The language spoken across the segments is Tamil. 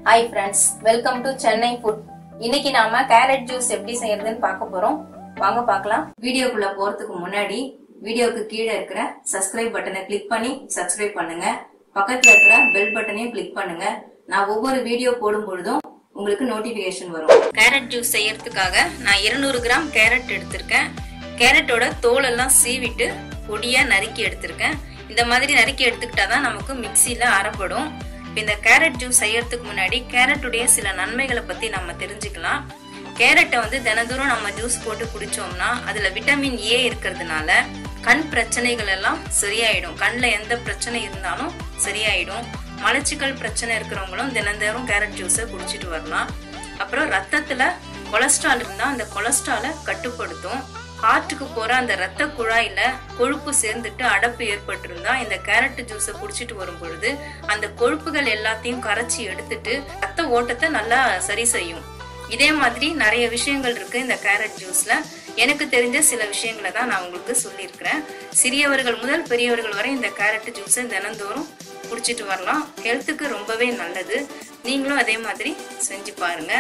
hi friends welcome to Chennai food இன்னைக்கு நாம கேரட் ஜூஸ் எப்படி செய்யறதுன்னு பார்க்க போறோம் வாங்க பார்க்கலாம் வீடியோக்குள்ள போறதுக்கு முன்னாடி வீடியோக்கு கீழே இருக்கிற சப்ஸ்கிரைப் பட்டனை கிளிக் பண்ணி சப்ஸ்கிரைப் பண்ணுங்க பக்கத்துல இருக்கிற பெல் பட்டனையும் கிளிக் பண்ணுங்க நான் ஒவ்வொரு வீடியோ போடும் பொழுதும் உங்களுக்கு நோட்டிபிகேஷன் வரும் கேரட் ஜூஸ் செய்யறதுக்காக நான் 200 கிராம் கேரட் எடுத்திருக்கேன் கேரட்டோட தோல் எல்லாம் சீவிட்டு பொடியா நறுக்கி எடுத்திருக்கேன் இந்த மாதிரி நறுக்கி எடுத்துக்கிட்டாதான் நமக்கு மிக்சியில அரைப்படும் இப்ப இந்த கேரட் ஜூஸ் செய்யறதுக்கு முன்னாடி கேரட்டுடைய சில நன்மைகளை பத்தி நம்ம தெரிஞ்சுக்கலாம் கேரட்டை வந்து தினந்தோறும் நம்ம ஜூஸ் போட்டு குடிச்சோம்னா அதுல விட்டமின் ஏ இருக்கிறதுனால கண் பிரச்சனைகள் எல்லாம் சரியாயிடும் கண்ணில் எந்த பிரச்சனை இருந்தாலும் சரியாயிடும் மலச்சிக்கல் பிரச்சனை இருக்கிறவங்களும் தினந்தோறும் கேரட் ஜூஸை குடிச்சிட்டு வரலாம் அப்புறம் ரத்தத்துல கொலஸ்ட்ரால் இருந்தா அந்த கொலஸ்ட்ராலை கட்டுப்படுத்தும் ஹார்ட்டுக்கு போற அந்த ரத்த குழாயில கொழுப்பு சேர்ந்துட்டு அடப்பு ஏற்பட்டிருந்தா இந்த கேரட் ஜூஸை குடிச்சிட்டு வரும் பொழுது அந்த கொழுப்புகள் எல்லாத்தையும் கரைச்சி எடுத்துட்டு ரத்த ஓட்டத்தை நல்லா சரி செய்யும் இதே மாதிரி நிறைய விஷயங்கள் இருக்கு இந்த கேரட் ஜூஸ்ல எனக்கு தெரிஞ்ச சில விஷயங்களை தான் நான் உங்களுக்கு சொல்லியிருக்கிறேன் சிறியவர்கள் முதல் பெரியவர்கள் வரை இந்த கேரட் ஜூஸை தினந்தோறும் குடிச்சிட்டு வரலாம் ஹெல்த்துக்கு ரொம்பவே நல்லது நீங்களும் அதே மாதிரி செஞ்சு பாருங்க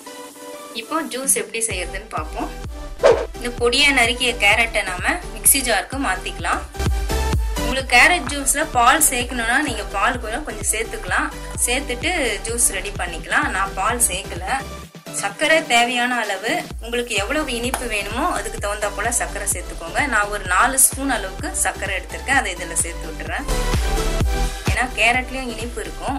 இப்போ ஜூஸ் எப்படி செய்யறதுன்னு பார்ப்போம் இந்த பொடியா நறுக்கிய கேரட்டை நாம மிக்ஸி ஜாருக்கு மாத்திக்கலாம் உங்களுக்கு கேரட் ஜூஸ்ல பால் சேர்க்கணும்னா நீங்க பால் கூட கொஞ்சம் சேர்த்துக்கலாம் சேர்த்துட்டு ஜூஸ் ரெடி பண்ணிக்கலாம் நான் பால் சேர்க்கல சர்க்கரை தேவையான அளவு உங்களுக்கு எவ்வளவு இனிப்பு வேணுமோ அதுக்கு தகுந்தா போல சர்க்கரை சேர்த்துக்கோங்க நான் ஒரு நாலு ஸ்பூன் அளவுக்கு சர்க்கரை எடுத்திருக்கேன் அதை இதுல சேர்த்து விட்டுறேன் ஏன்னா கேரட்லயும் இனிப்பு இருக்கும்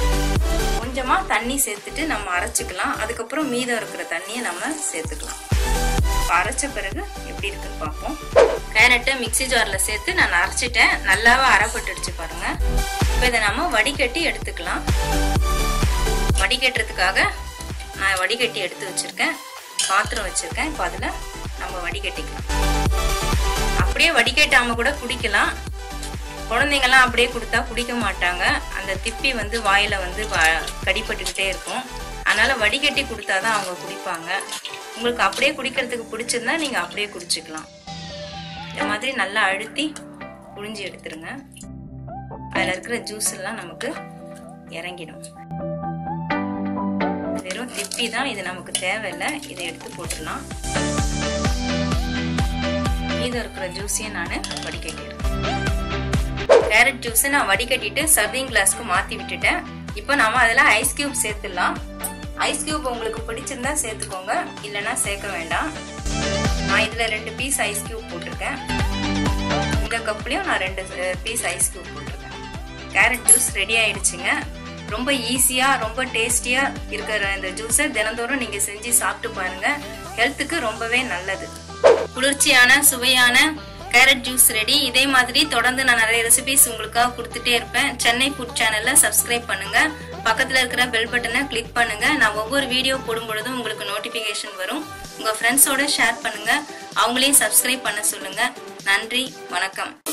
கொஞ்சமா தண்ணி சேர்த்துட்டு நம்ம அரைச்சிக்கலாம் அதுக்கப்புறம் மீதம் இருக்கிற தண்ணியை நம்ம சேர்த்துக்கலாம் அரைச்ச பிறகு எப்படி இருக்குன்னு பார்ப்போம் கேரட்டை மிக்சி ஜார்ல சேர்த்து நான் அரைச்சிட்டேன் நல்லாவே அரைப்பட்டுடுச்சு பாருங்க இப்போ இதை நம்ம வடிகட்டி எடுத்துக்கலாம் வடிகட்டுறதுக்காக நான் வடிகட்டி எடுத்து வச்சிருக்கேன் பாத்திரம் வச்சிருக்கேன் இப்போ அதுல நம்ம வடிகட்டிக்கலாம் அப்படியே வடிகட்டாம கூட குடிக்கலாம் குழந்தைங்கலாம் அப்படியே கொடுத்தா குடிக்க மாட்டாங்க அந்த திப்பி வந்து வாயில வந்து கடிப்பட்டுக்கிட்டே இருக்கும் அதனால வடிகட்டி கொடுத்தாதான் அவங்க குடிப்பாங்க உங்களுக்கு அப்படியே குடிக்கிறதுக்கு பிடிச்சிருந்தா நீங்க அப்படியே குடிச்சுக்கலாம் இந்த மாதிரி நல்லா அழுத்தி புழிஞ்சு எடுத்துருங்க அதுல இருக்கிற ஜூஸ் எல்லாம் நமக்கு இறங்கிடும் வெறும் திப்பி தான் இது நமக்கு தேவையில்லை இதை எடுத்து போட்டுடலாம் மீதம் இருக்கிற ஜூஸையும் நான் வடிகட்டிடுறேன் கேரட் ஜூஸ் நான் வடிகட்டிட்டு சர்விங் கிளாஸ்க்கு மாத்தி விட்டுட்டேன் இப்போ நாம அதுல ஐஸ் கியூப் சேர்த்துடலாம் ஐஸ் கியூப் உங்களுக்கு பிடிச்சிருந்தா சேர்த்துக்கோங்க இல்லைன்னா சேர்க்க வேண்டாம் நான் இதுல ரெண்டு பீஸ் ஐஸ் கியூப் போட்டிருக்கேன் இந்த கப்லயும் நான் ரெண்டு பீஸ் ஐஸ் கியூப் போட்டிருக்கேன் கேரட் ஜூஸ் ரெடி ஆயிடுச்சுங்க ரொம்ப ஈஸியா ரொம்ப டேஸ்டியா இருக்கிற இந்த ஜூஸை தினந்தோறும் நீங்க செஞ்சு சாப்பிட்டு பாருங்க ஹெல்த்துக்கு ரொம்பவே நல்லது குளிர்ச்சியான சுவையான கேரட் ஜூஸ் ரெடி இதே மாதிரி தொடர்ந்து நான் நிறைய ரெசிபிஸ் உங்களுக்காக கொடுத்துட்டே இருப்பேன் சென்னை ஃபுட் சேனல்ல சப்ஸ்கிரைப் பண்ணுங்க பக்கத்துல இருக்கிற பெல் பட்டனை கிளிக் பண்ணுங்க நான் ஒவ்வொரு வீடியோ போடும் பொழுதும் உங்களுக்கு நோட்டிபிகேஷன் வரும் உங்க ஃப்ரெண்ட்ஸோட ஷேர் பண்ணுங்க அவங்களையும் சப்ஸ்கிரைப் பண்ண சொல்லுங்க நன்றி வணக்கம்